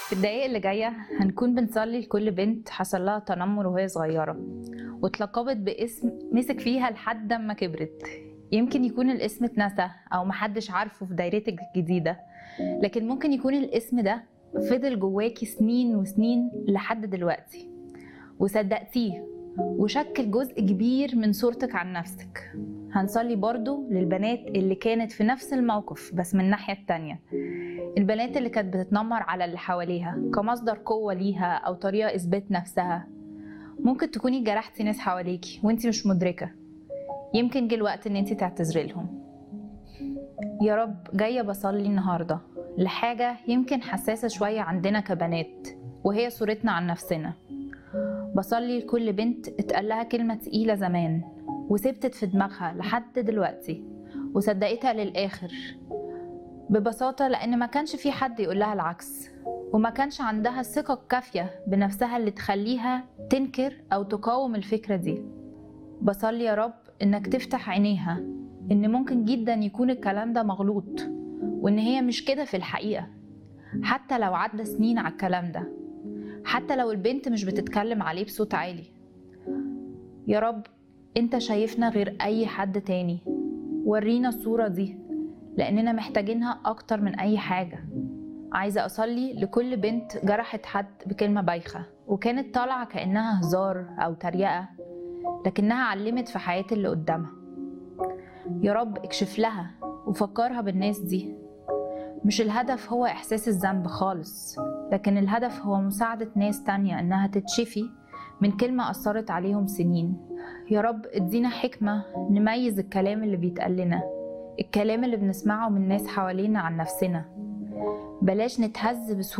في الدقايق اللي جاية هنكون بنصلي لكل بنت حصل لها تنمر وهي صغيرة واتلقبت باسم مسك فيها لحد ما كبرت يمكن يكون الاسم اتنسى أو محدش عارفه في دايرتك الجديدة لكن ممكن يكون الاسم ده فضل جواكي سنين وسنين لحد دلوقتي وصدقتيه وشكل جزء كبير من صورتك عن نفسك هنصلي برضو للبنات اللي كانت في نفس الموقف بس من الناحية التانية البنات اللي كانت بتتنمر على اللي حواليها كمصدر قوة ليها أو طريقة إثبات نفسها ممكن تكوني جرحتي ناس حواليكي وانتي مش مدركة يمكن جه الوقت ان انتي تعتذري لهم يا رب جاية بصلي النهاردة لحاجة يمكن حساسة شوية عندنا كبنات وهي صورتنا عن نفسنا بصلي لكل بنت اتقال لها كلمة تقيلة زمان وثبتت في دماغها لحد دلوقتي وصدقتها للآخر ببساطة لأن ما كانش في حد يقول لها العكس وما كانش عندها الثقة الكافية بنفسها اللي تخليها تنكر أو تقاوم الفكرة دي بصلي يا رب إنك تفتح عينيها إن ممكن جدا يكون الكلام ده مغلوط وإن هي مش كده في الحقيقة حتى لو عدى سنين على الكلام ده حتى لو البنت مش بتتكلم عليه بصوت عالي يا رب انت شايفنا غير اي حد تاني ورينا الصورة دي لاننا محتاجينها اكتر من اي حاجة عايزة اصلي لكل بنت جرحت حد بكلمة بايخة وكانت طالعة كأنها هزار او تريقة لكنها علمت في حياة اللي قدامها يا رب اكشف لها وفكرها بالناس دي مش الهدف هو إحساس الذنب خالص لكن الهدف هو مساعدة ناس تانية إنها تتشفي من كلمة أثرت عليهم سنين يا رب ادينا حكمة نميز الكلام اللي بيتقال لنا الكلام اللي بنسمعه من ناس حوالينا عن نفسنا بلاش نتهز بسهولة